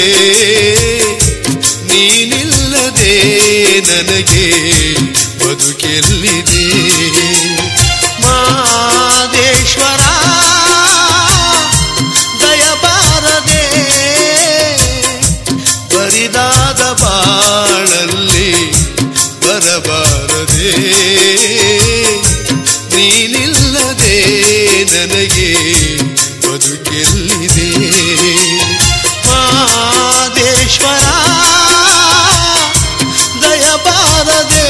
ನೀನಿಲ್ಲದೆ ನನಗೆ ಬದುಕೆಲ್ಲಿದೆ ಮಾದೇಶ್ವರ ದಯಬಾರದೆ ಬರಿದಾದ ಬಾಳಲ್ಲಿ ಬರಬಾರದೆ ನೀನಿಲ್ಲದೆ ನನಗೆ ಬದುಕೆಲ್ಲಿದೆ ಮಾದೇಶ್ವರ ದಯಬಾರದೆ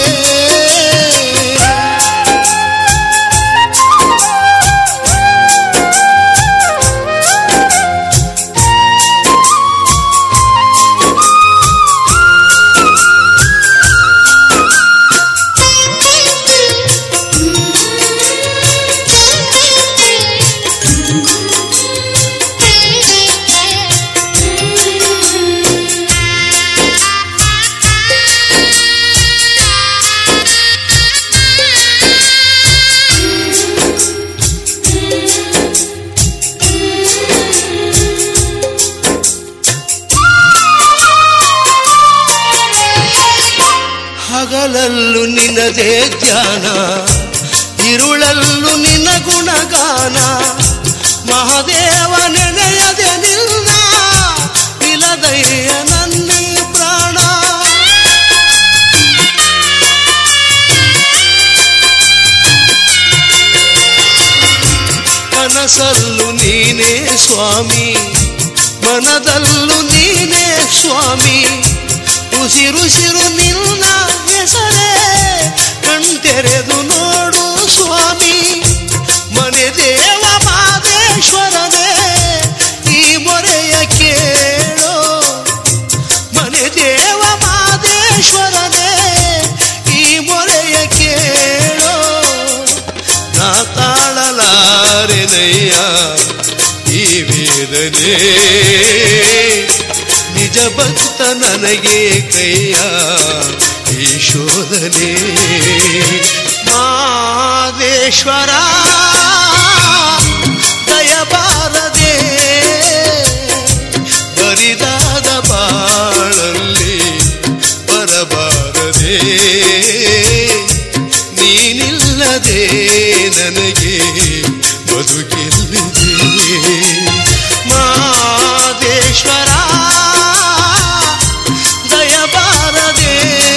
ಹಗಲಲ್ಲೂ ನಿನ್ನದೇ ಧ್ಯಾನ ಇರುಳಲ್ಲೂ ನಿನ್ನ ಗುಣಗಾನ ಮಹಾದೇವ ನೆನೆಯದೆ ನಿನ್ನ ನಿಲದಯ್ಯ ನನ್ನಿ ಪ್ರಾಣ ಕನಸಲ್ಲೂ ನೀನೇ ಸ್ವಾಮಿ ಮನದಲ್ಲೂ ನೀನೇ ಸ್ವಾಮಿ ಉಸಿರುಸಿರು ನಿನ್ನ ಹೆಸರೇ ಕಣ್ತೆರೆದು ನೋಡು ಸ್ವಾಮಿ ಮನೆ ದೇವ ಮಾದೇಶ್ವರನೇ ಈ ಮೊರೆಯ ಕೇಳೋ ಮನೆ ದೇವ ಮಾದೇಶ್ವರನೇ ಈ ಮೊರೆಯ ಕೇಳೋ ನಾ ತಾಳಲಾರೆನಯ್ಯ ಈ ವೇದನೆ ನಿಜ ಭಕ್ತ ನನಗೆ ಕೈಯ ಈ ಶೋಧನೆ ಮಾದೇಶ್ವರ ದಯಬಾರದೆ ಬರಿದಾದ ಬಾಳಲ್ಲಿ ಬರಬಾರದೆ ನೀನಿಲ್ಲದೆ ನನಗೆ ಬದುಕಿಲ್ಲಿದೆ ಮಾದೇಶ್ವರ ದಯಬಾರದೆ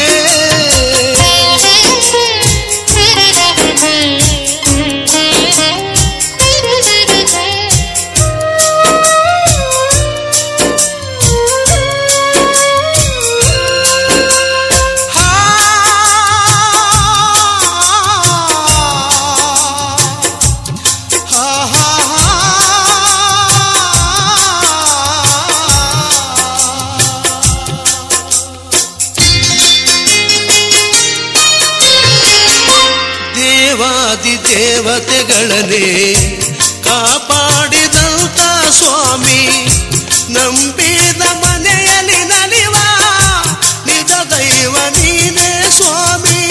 ಹಾ ಹಾ ಹಾ ದೇವಾದಿ ದೇವತೆಗಳನ್ನೇ ಕಾಪಾಡಿದಂತ ಸ್ವಾಮಿ ನಂಬಿದ ಮನೆಯಲ್ಲಿ ನಲಿವ ನಿಜ ದೈವ ನೀನೇ ಸ್ವಾಮಿ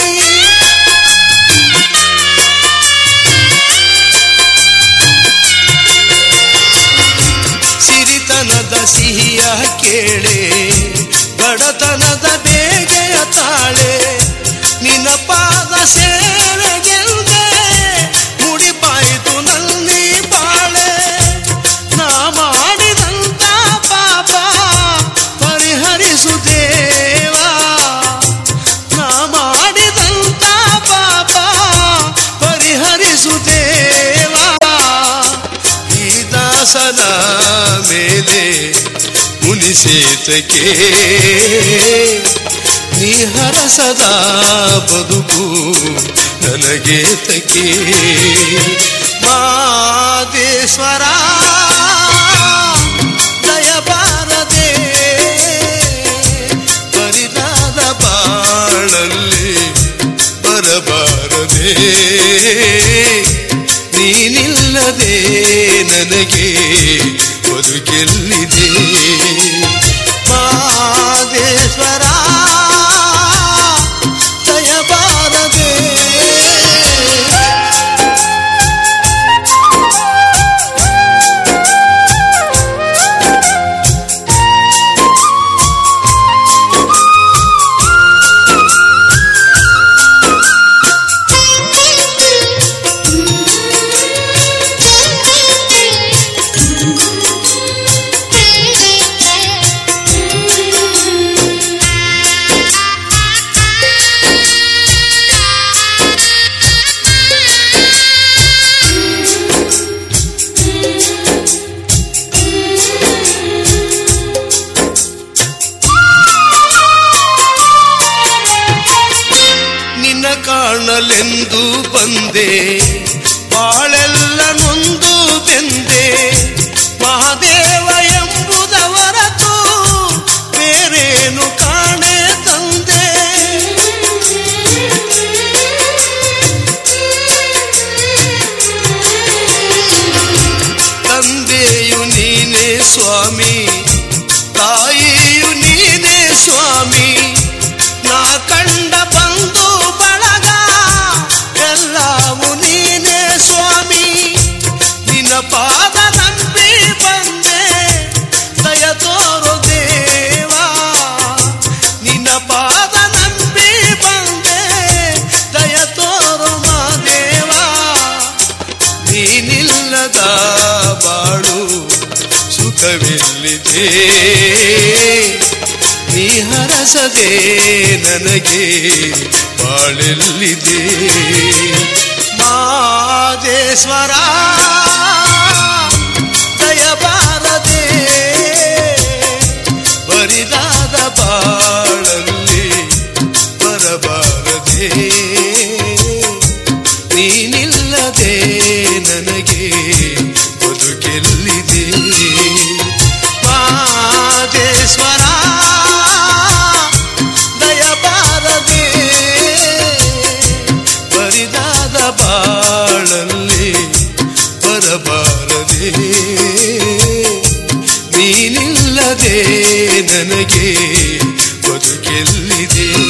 ಸಿರಿತನದ ಸಿಹಿಯ ಕೇಳೆ ಬಡತನದ ಬೇಗೆಯ ತಾಳೆ ನಿನ್ನ ಪಾದ ಸೇವೆಗೆಲ್ದೆ ಮುಡಿಪಾಯಿತು ನಲ್ಲಿ ಬಾಳೆ ನಾ ಮಾಡಿದಂತ ಪಾಪ ಪರಿಹರಿಸು ದೇವಾ ನಾ ಮಾಡಿದಂತ ಪಾಪ ಪರಿಹರಿಸು ದೇವಾ ಈ ದಾಸನ ಮೇಲೆ ಮುನಿಸೇತಕ್ಕೆ ನೀ ಹರಸದ ಬದುಕು ನನಗೆ ತಕೆ ಮಾದೇಶ್ವರ ದಯಬಾರದೆ ಬರಿದಾದ ಬಾಳಲ್ಲಿ ಬರಬಾರದೆ ನೀನಿಲ್ಲದೆ ನನಗೆ ಬದುಕೆಲ್ಲಿದೆ ಮಾದೇಶ್ವರ ದಯಬಾರದೆ ಎಂದು ಬಂದೆ ಬಾಳೆಲ್ಲ ನೊಂದು ಬೆಂದೆ ಮಹಾದೇವ ಎಂಬುದ ಹೊರತು ಬೇರೇನು ಕಾಣೆ ತಂದೆ ತಂದೆಯು ನೀನೇ ಸ್ವಾಮಿ ತಾಯಿಯು ನೀನೇ ಸ್ವಾಮಿ ನಾ ಕಂಡ ಬಂದು ಬಳಗ ಎಲ್ಲವೂ ನೀನೇ ಸ್ವಾಮಿ ನಿನ್ನ ಪಾದ ನಂಬಿ ಬಂದೆ ದಯ ತೋರು ದೇವಾ ನಿನ್ನ ಪಾದ ನಂಬಿ ಬಂದೆ ದಯ ತೋರು ಮಾದೇವಾ ನೀನಿಲ್ಲದ ಬಾಳು ಸುಖವೆಲ್ಲಿದೆ ನೀ ಹರಸದೆ ನನಗೆ ಬಾಳೆಲ್ಲಿದೆ ಮಾದೇಶ್ವರ ದಯಬಾರದೆ ಬರಿದಾದ ಬಾಳಲ್ಲಿ ಬರಬಾರದೆ ನೀನಿಲ್ಲದೆ ನನಗೆ ಬದುಕೆಲ್ಲಿದೆ ಮಾದೇಶ್ವರ ದಯಬಾರದೆ ಬರಿದಾದ ಬಾಳಲ್ಲಿ ಬರಬಾರದೆ ನೀನಿಲ್ಲದೆ ನನಗೆ ಬದುಕೆಲ್ಲಿದೆ